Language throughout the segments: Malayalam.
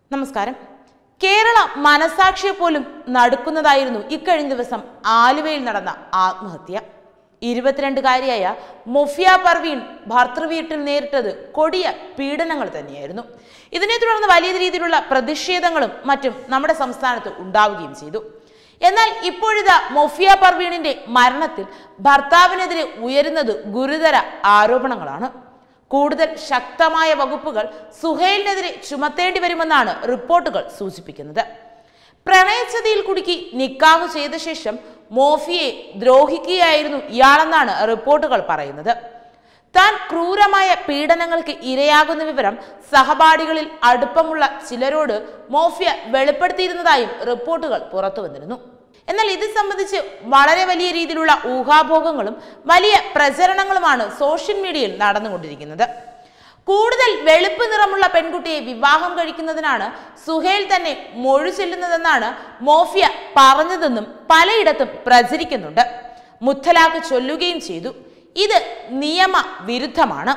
നമസ്കാരം കേരള മനസാക്ഷിയെ പോലും നടുക്കുന്നതായിരുന്നു ഇക്കഴിഞ്ഞ ദിവസം ആലുവയിൽ നടന്ന ആത്മഹത്യ ഇരുപത്തിരണ്ടുകാരിയായ മൊഫിയ പർവീൺ ഭർത്തൃവീട്ടിൽ നേരിട്ടത് കൊടിയ പീഡനങ്ങൾ തന്നെയായിരുന്നു ഇതിനെ തുടർന്ന് വലിയ രീതിയിലുള്ള പ്രതിഷേധങ്ങളും മറ്റും നമ്മുടെ സംസ്ഥാനത്ത് ഉണ്ടാവുകയും ചെയ്തു എന്നാൽ ഇപ്പോഴിതാ മൊഫിയ പർവീണിന്റെ മരണത്തിൽ ഭർത്താവിനെതിരെ ഉയരുന്നത് ഗുരുതര ആരോപണങ്ങളാണ് കൂടുതൽ ശക്തമായ വകുപ്പുകൾ സുഹൈലിനെതിരെ ചുമത്തേണ്ടി വരുമെന്നാണ് റിപ്പോർട്ടുകൾ സൂചിപ്പിക്കുന്നത് പ്രണയച്ചതിയിൽ കുടുക്കി നിക്കാഹ് ചെയ്ത ശേഷം മോഫിയെ ദ്രോഹിക്കുകയായിരുന്നു ഇയാളെന്നാണ് റിപ്പോർട്ടുകൾ പറയുന്നത് താൻ ക്രൂരമായ പീഡനങ്ങൾക്ക് ഇരയാകുന്ന വിവരം സഹപാഠികളിൽ അടുപ്പമുള്ള ചിലരോട് മോഫിയ വെളിപ്പെടുത്തിയിരുന്നതായും റിപ്പോർട്ടുകൾ പുറത്തു വന്നിരുന്നു എന്നാൽ ഇത് സംബന്ധിച്ച് വളരെ വലിയ രീതിയിലുള്ള ഊഹാഭോഗങ്ങളും വലിയ പ്രചരണങ്ങളുമാണ് സോഷ്യൽ മീഡിയയിൽ നടന്നുകൊണ്ടിരിക്കുന്നത് കൂടുതൽ വെളുപ്പ് നിറമുള്ള പെൺകുട്ടിയെ വിവാഹം കഴിക്കുന്നതിനാണ് സുഹേൽ തന്നെ മൊഴി ചെല്ലുന്നതെന്നാണ് മോഫിയ പറഞ്ഞതെന്നും പലയിടത്തും പ്രചരിക്കുന്നുണ്ട് മുത്തലാഖ് ചൊല്ലുകയും ചെയ്തു ഇത് നിയമ വിരുദ്ധമാണ്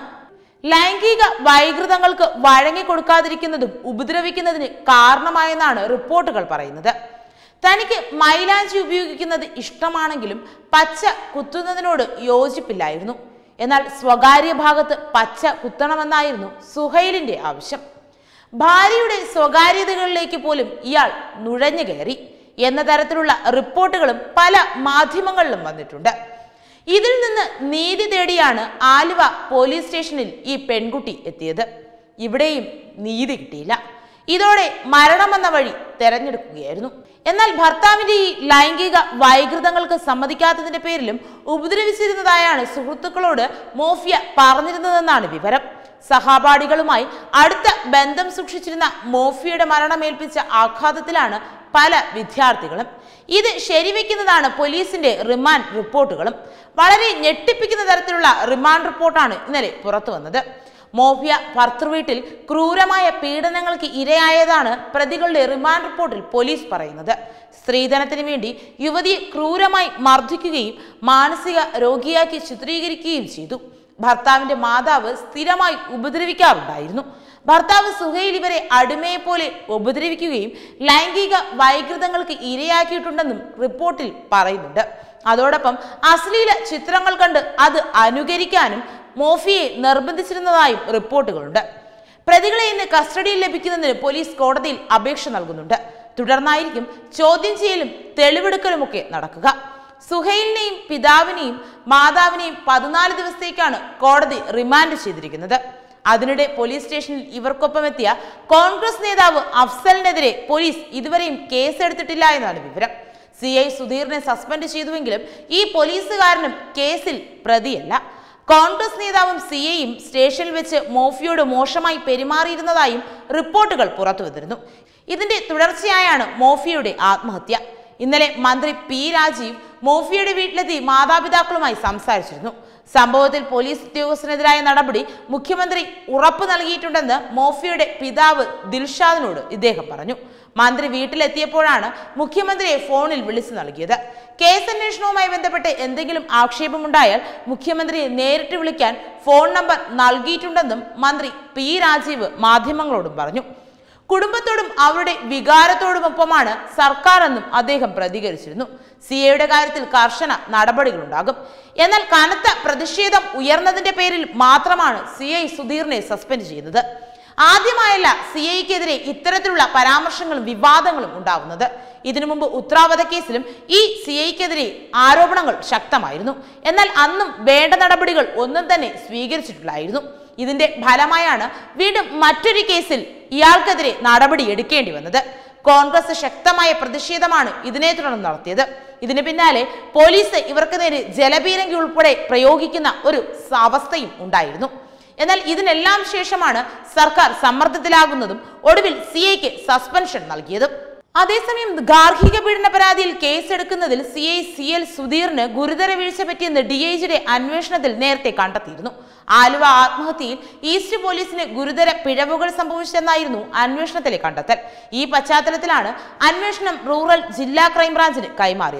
ലൈംഗിക വൈകൃതങ്ങൾക്ക് വഴങ്ങിക്കൊടുക്കാതിരിക്കുന്നതും ഉപദ്രവിക്കുന്നതിന് കാരണമായെന്നാണ് റിപ്പോർട്ടുകൾ പറയുന്നത് തനിക്ക് മൈലാഞ്ചി ഉപയോഗിക്കുന്നത് ഇഷ്ടമാണെങ്കിലും പച്ച കുത്തുന്നതിനോട് യോജിപ്പില്ലായിരുന്നു എന്നാൽ സ്വകാര്യ ഭാഗത്ത് പച്ച കുത്തണമെന്നായിരുന്നു സുഹൈലിന്റെ ആവശ്യം ഭാര്യയുടെ സ്വകാര്യതകളിലേക്ക് പോലും ഇയാൾ നുഴഞ്ഞു കയറി എന്ന തരത്തിലുള്ള റിപ്പോർട്ടുകളും പല മാധ്യമങ്ങളിലും വന്നിട്ടുണ്ട് ഇതിൽ നിന്ന് നീതി തേടിയാണ് ആലുവ പോലീസ് സ്റ്റേഷനിൽ ഈ പെൺകുട്ടി എത്തിയത് ഇവിടെയും നീതി കിട്ടിയില്ല ഇതോടെ മരണമെന്ന വഴി തെരഞ്ഞെടുക്കുകയായിരുന്നു എന്നാൽ ഭർത്താവിന്റെ ഈ ലൈംഗിക വൈകൃതങ്ങൾക്ക് സമ്മതിക്കാത്തതിന്റെ പേരിലും ഉപദ്രവിച്ചിരുന്നതായാണ് സുഹൃത്തുക്കളോട് മോഫിയ പറഞ്ഞിരുന്നതെന്നാണ് വിവരം സഹപാഠികളുമായി അടുത്ത ബന്ധം സൂക്ഷിച്ചിരുന്ന മോഫിയയുടെ മരണമേൽപ്പിച്ച ആഘാതത്തിലാണ് പല വിദ്യാർത്ഥികളും ഇത് ശരിവെക്കുന്നതാണ് പോലീസിന്റെ റിമാൻഡ് റിപ്പോർട്ടുകളും വളരെ ഞെട്ടിപ്പിക്കുന്ന തരത്തിലുള്ള റിമാൻഡ് റിപ്പോർട്ടാണ് ഇന്നലെ പുറത്തു വന്നത് മോഫിയ ഭർത്തൃവീട്ടിൽ ക്രൂരമായ പീഡനങ്ങൾക്ക് ഇരയായതാണ് പ്രതികളുടെ റിമാൻഡ് റിപ്പോർട്ടിൽ പോലീസ് പറയുന്നത് സ്ത്രീധനത്തിന് വേണ്ടി യുവതിയെ ക്രൂരമായി മർദ്ദിക്കുകയും മാനസിക രോഗിയാക്കി ചിത്രീകരിക്കുകയും ചെയ്തു ഭർത്താവിന്റെ മാതാവ് സ്ഥിരമായി ഉപദ്രവിക്കാറുണ്ടായിരുന്നു ഭർത്താവ് സുഹൈൽ ഇവരെ അടിമയെ പോലെ ഉപദ്രവിക്കുകയും ലൈംഗിക വൈകൃതങ്ങൾക്ക് ഇരയാക്കിയിട്ടുണ്ടെന്നും റിപ്പോർട്ടിൽ പറയുന്നുണ്ട് അതോടൊപ്പം അശ്ലീല ചിത്രങ്ങൾ കണ്ട് അത് അനുകരിക്കാനും മോഫിയെ നിർബന്ധിച്ചിരുന്നതായും റിപ്പോർട്ടുകളുണ്ട് പ്രതികളെ ഇന്ന് കസ്റ്റഡിയിൽ ലഭിക്കുന്നതിന് പോലീസ് കോടതിയിൽ അപേക്ഷ നൽകുന്നുണ്ട് തുടർന്നായിരിക്കും ചോദ്യം ചെയ്യലും തെളിവെടുക്കലുമൊക്കെ നടക്കുക സുഹൈലിനെയും പിതാവിനെയും മാതാവിനെയും പതിനാല് ദിവസത്തേക്കാണ് കോടതി റിമാൻഡ് ചെയ്തിരിക്കുന്നത് അതിനിടെ പോലീസ് സ്റ്റേഷനിൽ ഇവർക്കൊപ്പം എത്തിയ കോൺഗ്രസ് നേതാവ് അഫ്സലിനെതിരെ പോലീസ് ഇതുവരെയും കേസെടുത്തിട്ടില്ല എന്നാണ് വിവരം സി ഐ സുധീറിനെ സസ്പെൻഡ് ചെയ്തുവെങ്കിലും ഈ പോലീസുകാരനും കേസിൽ പ്രതിയല്ല കോൺഗ്രസ് നേതാവും സി ഐയും സ്റ്റേഷനിൽ വെച്ച് മോഫിയോട് മോശമായി പെരുമാറിയിരുന്നതായും റിപ്പോർട്ടുകൾ പുറത്തുവന്നിരുന്നു ഇതിന്റെ തുടർച്ചയായാണ് മോഫിയുടെ ആത്മഹത്യ ഇന്നലെ മന്ത്രി പി രാജീവ് മോഫിയുടെ വീട്ടിലെത്തി മാതാപിതാക്കളുമായി സംസാരിച്ചിരുന്നു സംഭവത്തിൽ പോലീസ് ഉദ്യോഗസ്ഥനെതിരായ നടപടി മുഖ്യമന്ത്രി ഉറപ്പു നൽകിയിട്ടുണ്ടെന്ന് മോഫിയുടെ പിതാവ് ദിൽഷാദിനോട് ഇദ്ദേഹം പറഞ്ഞു മന്ത്രി വീട്ടിലെത്തിയപ്പോഴാണ് മുഖ്യമന്ത്രിയെ ഫോണിൽ വിളിച്ചു നൽകിയത് കേസന്വേഷണവുമായി ബന്ധപ്പെട്ട് എന്തെങ്കിലും ആക്ഷേപമുണ്ടായാൽ മുഖ്യമന്ത്രിയെ നേരിട്ട് വിളിക്കാൻ ഫോൺ നമ്പർ നൽകിയിട്ടുണ്ടെന്നും മന്ത്രി പി രാജീവ് മാധ്യമങ്ങളോടും പറഞ്ഞു കുടുംബത്തോടും അവരുടെ വികാരത്തോടുമൊപ്പമാണ് സർക്കാർ എന്നും അദ്ദേഹം പ്രതികരിച്ചിരുന്നു സി എയുടെ കാര്യത്തിൽ കർശന നടപടികളുണ്ടാകും എന്നാൽ കനത്ത പ്രതിഷേധം ഉയർന്നതിന്റെ പേരിൽ മാത്രമാണ് സി ഐ സുധീറിനെ സസ്പെൻഡ് ചെയ്തത് ആദ്യമായല്ല സി ഐക്കെതിരെ ഇത്തരത്തിലുള്ള പരാമർശങ്ങളും വിവാദങ്ങളും ഉണ്ടാവുന്നത് ഇതിനു മുമ്പ് ഉത്തരാവധ കേസിലും ഈ സി ഐക്കെതിരെ ആരോപണങ്ങൾ ശക്തമായിരുന്നു എന്നാൽ അന്നും വേണ്ട നടപടികൾ ഒന്നും തന്നെ സ്വീകരിച്ചിട്ടില്ലായിരുന്നു ഇതിന്റെ ഫലമായാണ് വീണ്ടും മറ്റൊരു കേസിൽ ഇയാൾക്കെതിരെ നടപടി എടുക്കേണ്ടി വന്നത് കോൺഗ്രസ് ശക്തമായ പ്രതിഷേധമാണ് ഇതിനെ തുടർന്ന് നടത്തിയത് ഇതിന് പിന്നാലെ പോലീസ് ഇവർക്ക് നേരെ ജലപീരങ്കി ഉൾപ്പെടെ പ്രയോഗിക്കുന്ന ഒരു അവസ്ഥയും ഉണ്ടായിരുന്നു എന്നാൽ ഇതിനെല്ലാം ശേഷമാണ് സർക്കാർ സമ്മർദ്ദത്തിലാകുന്നതും ഒടുവിൽ സി ഐക്ക് സസ്പെൻഷൻ നൽകിയതും അതേസമയം ഗാർഹിക പീഡന പരാതിയിൽ കേസെടുക്കുന്നതിൽ സി ഐ സി എൽ സുധീറിന് ഗുരുതര വീഴ്ച പറ്റിയെന്ന് ഡി ഐ ജിയുടെ അന്വേഷണത്തിൽ നേരത്തെ കണ്ടെത്തിയിരുന്നു ആലുവ ആത്മഹത്യയിൽ ഈസ്റ്റ് പോലീസിന് ഗുരുതര പിഴവുകൾ സംഭവിച്ചെന്നായിരുന്നു അന്വേഷണത്തിലെ കണ്ടെത്തൽ ഈ പശ്ചാത്തലത്തിലാണ് അന്വേഷണം റൂറൽ ജില്ലാ ക്രൈംബ്രാഞ്ചിന് കൈമാറിയത്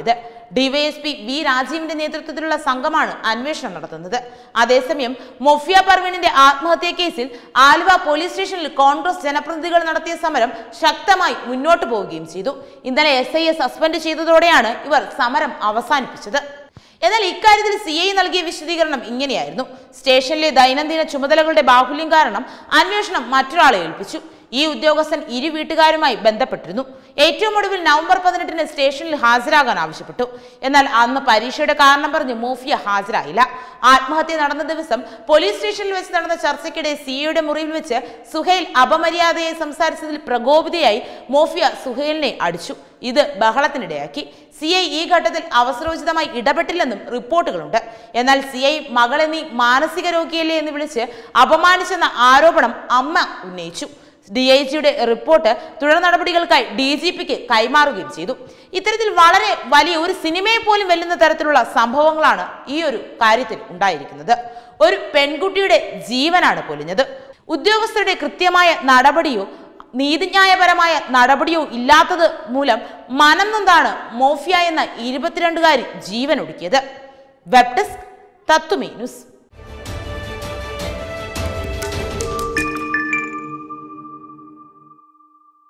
ഡിവൈഎസ്പി വി രാജീവിന്റെ നേതൃത്വത്തിലുള്ള സംഘമാണ് അന്വേഷണം നടത്തുന്നത് അതേസമയം മൊഫിയ പർവീണിന്റെ ആത്മഹത്യാ കേസിൽ ആലുവ പോലീസ് സ്റ്റേഷനിൽ കോൺഗ്രസ് ജനപ്രതിനിധികൾ നടത്തിയ സമരം ശക്തമായി മുന്നോട്ട് പോവുകയും ചെയ്തു ഇന്നലെ എസ് ഐയെ സസ്പെൻഡ് ചെയ്തതോടെയാണ് ഇവർ സമരം അവസാനിപ്പിച്ചത് എന്നാൽ ഇക്കാര്യത്തിൽ സി ഐ നൽകിയ വിശദീകരണം ഇങ്ങനെയായിരുന്നു സ്റ്റേഷനിലെ ദൈനംദിന ചുമതലകളുടെ ബാഹുല്യം കാരണം അന്വേഷണം മറ്റൊരാളെ ഏൽപ്പിച്ചു ഈ ഉദ്യോഗസ്ഥൻ ഇരു വീട്ടുകാരുമായി ബന്ധപ്പെട്ടിരുന്നു ഏറ്റവും ഒടുവിൽ നവംബർ പതിനെട്ടിന് സ്റ്റേഷനിൽ ഹാജരാകാൻ ആവശ്യപ്പെട്ടു എന്നാൽ അന്ന് പരീക്ഷയുടെ കാരണം പറഞ്ഞ് മോഫിയ ഹാജരായില്ല ആത്മഹത്യ നടന്ന ദിവസം പോലീസ് സ്റ്റേഷനിൽ വെച്ച് നടന്ന ചർച്ചയ്ക്കിടെ സിയുടെ മുറിയിൽ വെച്ച് സുഹൈൽ അപമര്യാദയായി സംസാരിച്ചതിൽ പ്രകോപിതയായി മോഫിയ സുഹൈലിനെ അടിച്ചു ഇത് ബഹളത്തിനിടയാക്കി സി ഐ ഈ ഘട്ടത്തിൽ അവസരോചിതമായി ഇടപെട്ടില്ലെന്നും റിപ്പോർട്ടുകളുണ്ട് എന്നാൽ സി ഐ മകളെ നീ മാനസിക രോഗിയല്ലേ എന്ന് വിളിച്ച് അപമാനിച്ചെന്ന ആരോപണം അമ്മ ഉന്നയിച്ചു ഡി ഐ ജിയുടെ റിപ്പോർട്ട് തുടർ നടപടികൾക്കായി ഡി ജി പിക്ക് കൈമാറുകയും ചെയ്തു ഇത്തരത്തിൽ വളരെ വലിയ ഒരു സിനിമയെ പോലും വെല്ലുന്ന തരത്തിലുള്ള സംഭവങ്ങളാണ് ഈ ഒരു കാര്യത്തിൽ ഉണ്ടായിരിക്കുന്നത് ഒരു പെൺകുട്ടിയുടെ ജീവനാണ് പൊലിഞ്ഞത് ഉദ്യോഗസ്ഥരുടെ കൃത്യമായ നടപടിയോ നീതിന്യായപരമായ നടപടിയോ ഇല്ലാത്തത് മൂലം മനം നൊന്താണ് മോഫിയ എന്ന ഇരുപത്തിരണ്ടുകാരി ജീവൻ ഒടുക്കിയത് വെബ് ഡെസ്ക് തത്തുമീ ന്യൂസ്